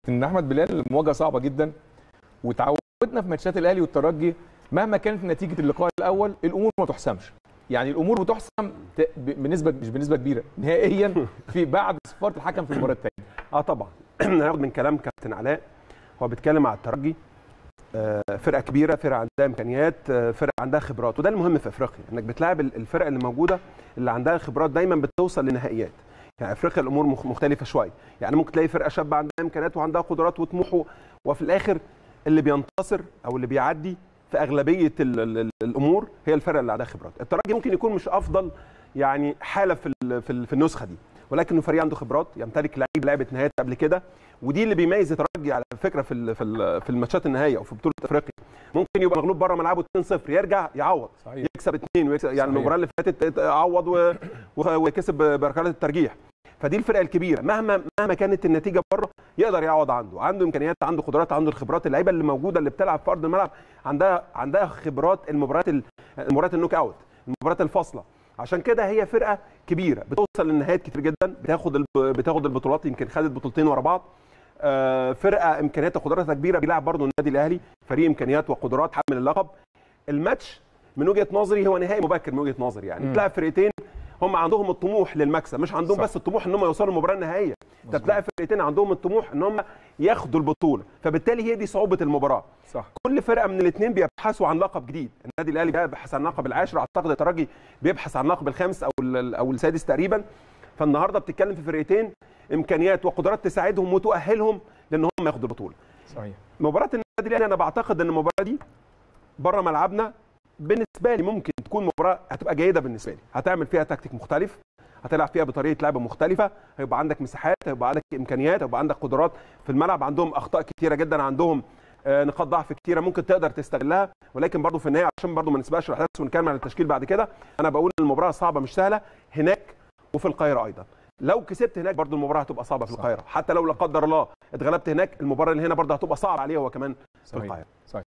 ان احمد بلال مواجهه صعبه جدا وتعودنا في ماتشات الاهلي والترجي مهما كانت نتيجه اللقاء الاول الامور ما تحسمش يعني الامور بتحسم ت- ب- بنسبه مش بنسبه كبيره نهائيا في بعد صفاره الحكم في المباراه الثانيه اه طبعا هناخد من كلام كابتن علاء هو بيتكلم على الترجي آه، فرقه كبيره فرقه عندها امكانيات آه، فرقه عندها خبرات وده المهم في افريقيا انك بتلاعب ال- الفرق اللي موجوده اللي عندها خبرات دايما بتوصل لنهائيات يعني افريقيا الامور مخ- مختلفه شويه يعني ممكن تلاقي فرقه شابه عندها امكانيات وعندها قدرات وطموح و- وفي الاخر اللي بينتصر او اللي بيعدي في اغلبيه ال ال ال الامور هي الفرقه اللي عندها خبرات الترجي ممكن يكون مش افضل يعني حاله في ال- في ال- في النسخه دي ولكنه فريق عنده خبرات يمتلك لعيب لعبه نهائيات قبل كده ودي اللي بيميز الترجي على فكره في ال- في ال- في الماتشات النهائيه او في بطوله افريقيا ممكن يبقى مغلوب بره ملعبه 2-0 يرجع يعوض صحيح يكسب اثنين ويكسب يعني صحيح. المباراه اللي فاتت عوض و... و- وكسب بركلات الترجيح فدي الفرقه الكبيره مهما مهما كانت النتيجه بره يقدر يعوض عنده عنده امكانيات عنده قدرات عنده الخبرات اللعيبه اللي موجوده اللي بتلعب في ارض الملعب عندها عندها خبرات المباريات ال- المباريات النوك اوت المباريات الفاصله عشان كده هي فرقه كبيره بتوصل للنهايات كتير جدا بتاخد الب... بتاخد البطولات يمكن خدت بطولتين ورا بعض آه، فرقه امكانياتها وقدراتها كبيره بيلعب برضه النادي الاهلي فريق امكانيات وقدرات حامل اللقب الماتش من وجهه نظري هو نهائي مبكر من وجهه نظري يعني مم. بتلاعب فرقتين هم عندهم الطموح للمكسب مش عندهم صح. بس الطموح ان هم يوصلوا المباراه النهائيه انت مظبوط. بتلاعب فرقتين عندهم الطموح ان هم ياخدوا البطوله فبالتالي هي دي صعوبه المباراه صح كل فرقه من الاثنين بيبحثوا عن لقب جديد النادي الاهلي بيبحث عن اللقب العاشر اعتقد الترجي بيبحث عن اللقب الخامس او ال- او السادس تقريبا فالنهارده بتتكلم في فرقتين امكانيات وقدرات تساعدهم وتؤهلهم لان هم ياخدوا البطوله صحيح مباراه النادي الاهلي انا بعتقد ان المباراه دي بره ملعبنا بالنسبه لي ممكن تكون مباراه هتبقى جيده بالنسبه لي هتعمل فيها تكتيك مختلف هتلعب فيها بطريقه لعب مختلفه هيبقى عندك مساحات هيبقى عندك امكانيات هيبقى عندك قدرات في الملعب عندهم اخطاء كتيره جدا عندهم آه، نقاط ضعف كتيره ممكن تقدر تستغلها ولكن برضه في النهايه عشان برضه ما نسبقش الاحداث ونكمل على التشكيل بعد كده انا بقول ان المباراه صعبه مش سهله هناك وفي القاهره ايضا لو كسبت هناك برضه المباراه هتبقى صعبه في صح. القاهره حتى لو لا قدر الله اتغلبت هناك المباراه اللي هنا برضه هتبقى صعبه عليه هو كمان في صحيح القاهره صحيح